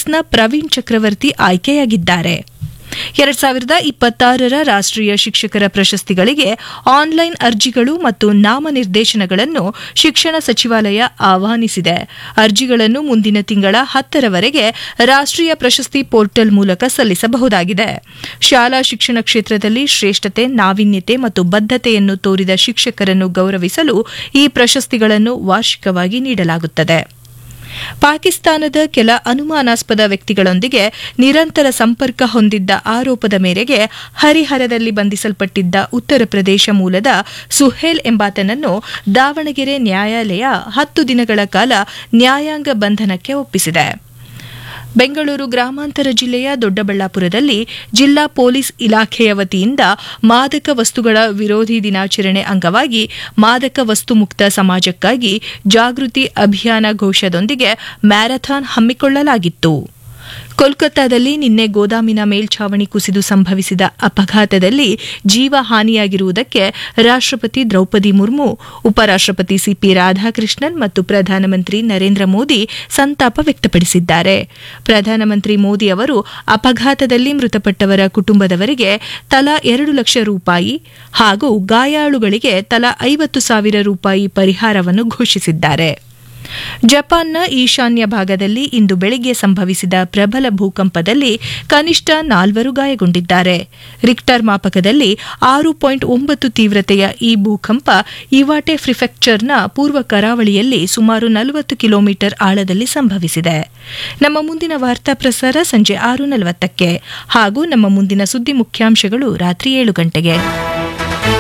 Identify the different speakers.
Speaker 1: ಕಾಂಗ್ರೆಸ್ನ ಪ್ರವೀಣ್ ಚಕ್ರವರ್ತಿ ಆಯ್ಕೆಯಾಗಿದ್ದಾರೆ ಎರಡ್ ಸಾವಿರದ ಇಪ್ಪತ್ತಾರರ ರಾಷ್ಟ್ರೀಯ ಶಿಕ್ಷಕರ ಪ್ರಶಸ್ತಿಗಳಿಗೆ ಆನ್ಲೈನ್ ಅರ್ಜಿಗಳು ಮತ್ತು ನಾಮನಿರ್ದೇಶನಗಳನ್ನು ಶಿಕ್ಷಣ ಸಚಿವಾಲಯ ಆಹ್ವಾನಿಸಿದೆ ಅರ್ಜಿಗಳನ್ನು ಮುಂದಿನ ತಿಂಗಳ ಹತ್ತರವರೆಗೆ ರಾಷ್ಟ್ರೀಯ ಪ್ರಶಸ್ತಿ ಪೋರ್ಟಲ್ ಮೂಲಕ ಸಲ್ಲಿಸಬಹುದಾಗಿದೆ ಶಾಲಾ ಶಿಕ್ಷಣ ಕ್ಷೇತ್ರದಲ್ಲಿ ಶ್ರೇಷ್ಠತೆ ನಾವೀನ್ಯತೆ ಮತ್ತು ಬದ್ಧತೆಯನ್ನು ತೋರಿದ ಶಿಕ್ಷಕರನ್ನು ಗೌರವಿಸಲು ಈ ಪ್ರಶಸ್ತಿಗಳನ್ನು ವಾರ್ಷಿಕವಾಗಿ ನೀಡಲಾಗುತ್ತದೆ ಪಾಕಿಸ್ತಾನದ ಕೆಲ ಅನುಮಾನಾಸ್ಪದ ವ್ಯಕ್ತಿಗಳೊಂದಿಗೆ ನಿರಂತರ ಸಂಪರ್ಕ ಹೊಂದಿದ್ದ ಆರೋಪದ ಮೇರೆಗೆ ಹರಿಹರದಲ್ಲಿ ಬಂಧಿಸಲ್ಪಟ್ಟಿದ್ದ ಉತ್ತರ ಪ್ರದೇಶ ಮೂಲದ ಸುಹೇಲ್ ಎಂಬಾತನನ್ನು ದಾವಣಗೆರೆ ನ್ಯಾಯಾಲಯ ಹತ್ತು ದಿನಗಳ ಕಾಲ ನ್ಯಾಯಾಂಗ ಬಂಧನಕ್ಕೆ ಒಪ್ಪಿಸಿದೆ ಬೆಂಗಳೂರು ಗ್ರಾಮಾಂತರ ಜಿಲ್ಲೆಯ ದೊಡ್ಡಬಳ್ಳಾಪುರದಲ್ಲಿ ಜಿಲ್ಲಾ ಪೊಲೀಸ್ ಇಲಾಖೆಯ ವತಿಯಿಂದ ಮಾದಕ ವಸ್ತುಗಳ ವಿರೋಧಿ ದಿನಾಚರಣೆ ಅಂಗವಾಗಿ ಮಾದಕ ವಸ್ತು ಮುಕ್ತ ಸಮಾಜಕ್ಕಾಗಿ ಜಾಗೃತಿ ಅಭಿಯಾನ ಘೋಷದೊಂದಿಗೆ ಮ್ಯಾರಥಾನ್ ಹಮ್ಮಿಕೊಳ್ಳಲಾಗಿತ್ತು ಕೋಲ್ಕತ್ತಾದಲ್ಲಿ ನಿನ್ನೆ ಗೋದಾಮಿನ ಮೇಲ್ಛಾವಣಿ ಕುಸಿದು ಸಂಭವಿಸಿದ ಅಪಘಾತದಲ್ಲಿ ಜೀವ ಹಾನಿಯಾಗಿರುವುದಕ್ಕೆ ರಾಷ್ಟ್ರಪತಿ ದ್ರೌಪದಿ ಮುರ್ಮು ಉಪರಾಷ್ಟ್ರಪತಿ ಸಿಪಿ ರಾಧಾಕೃಷ್ಣನ್ ಮತ್ತು ಪ್ರಧಾನಮಂತ್ರಿ ನರೇಂದ್ರ ಮೋದಿ ಸಂತಾಪ ವ್ಯಕ್ತಪಡಿಸಿದ್ದಾರೆ ಪ್ರಧಾನಮಂತ್ರಿ ಮೋದಿ ಅವರು ಅಪಘಾತದಲ್ಲಿ ಮೃತಪಟ್ಟವರ ಕುಟುಂಬದವರಿಗೆ ತಲಾ ಎರಡು ಲಕ್ಷ ರೂಪಾಯಿ ಹಾಗೂ ಗಾಯಾಳುಗಳಿಗೆ ತಲಾ ಐವತ್ತು ಸಾವಿರ ರೂಪಾಯಿ ಪರಿಹಾರವನ್ನು ಘೋಷಿಸಿದ್ದಾರೆ ಜಪಾನ್ನ ಈಶಾನ್ಯ ಭಾಗದಲ್ಲಿ ಇಂದು ಬೆಳಿಗ್ಗೆ ಸಂಭವಿಸಿದ ಪ್ರಬಲ ಭೂಕಂಪದಲ್ಲಿ ಕನಿಷ್ಠ ನಾಲ್ವರು ಗಾಯಗೊಂಡಿದ್ದಾರೆ ರಿಕ್ಟರ್ ಮಾಪಕದಲ್ಲಿ ಆರು ಪಾಯಿಂಟ್ ಒಂಬತ್ತು ತೀವ್ರತೆಯ ಈ ಭೂಕಂಪ ಇವಾಟೆ ಪ್ರಿಫೆಕ್ಚರ್ನ ಪೂರ್ವ ಕರಾವಳಿಯಲ್ಲಿ ಸುಮಾರು ನಲವತ್ತು ಕಿಲೋಮೀಟರ್ ಆಳದಲ್ಲಿ ಸಂಭವಿಸಿದೆ ನಮ್ಮ ಮುಂದಿನ ವಾರ್ತಾ ಪ್ರಸಾರ ಸಂಜೆ ಆರು ನಲವತ್ತಕ್ಕೆ ಹಾಗೂ ನಮ್ಮ ಮುಂದಿನ ಸುದ್ದಿ ಮುಖ್ಯಾಂಶಗಳು ರಾತ್ರಿ ಏಳು ಗಂಟೆಗೆ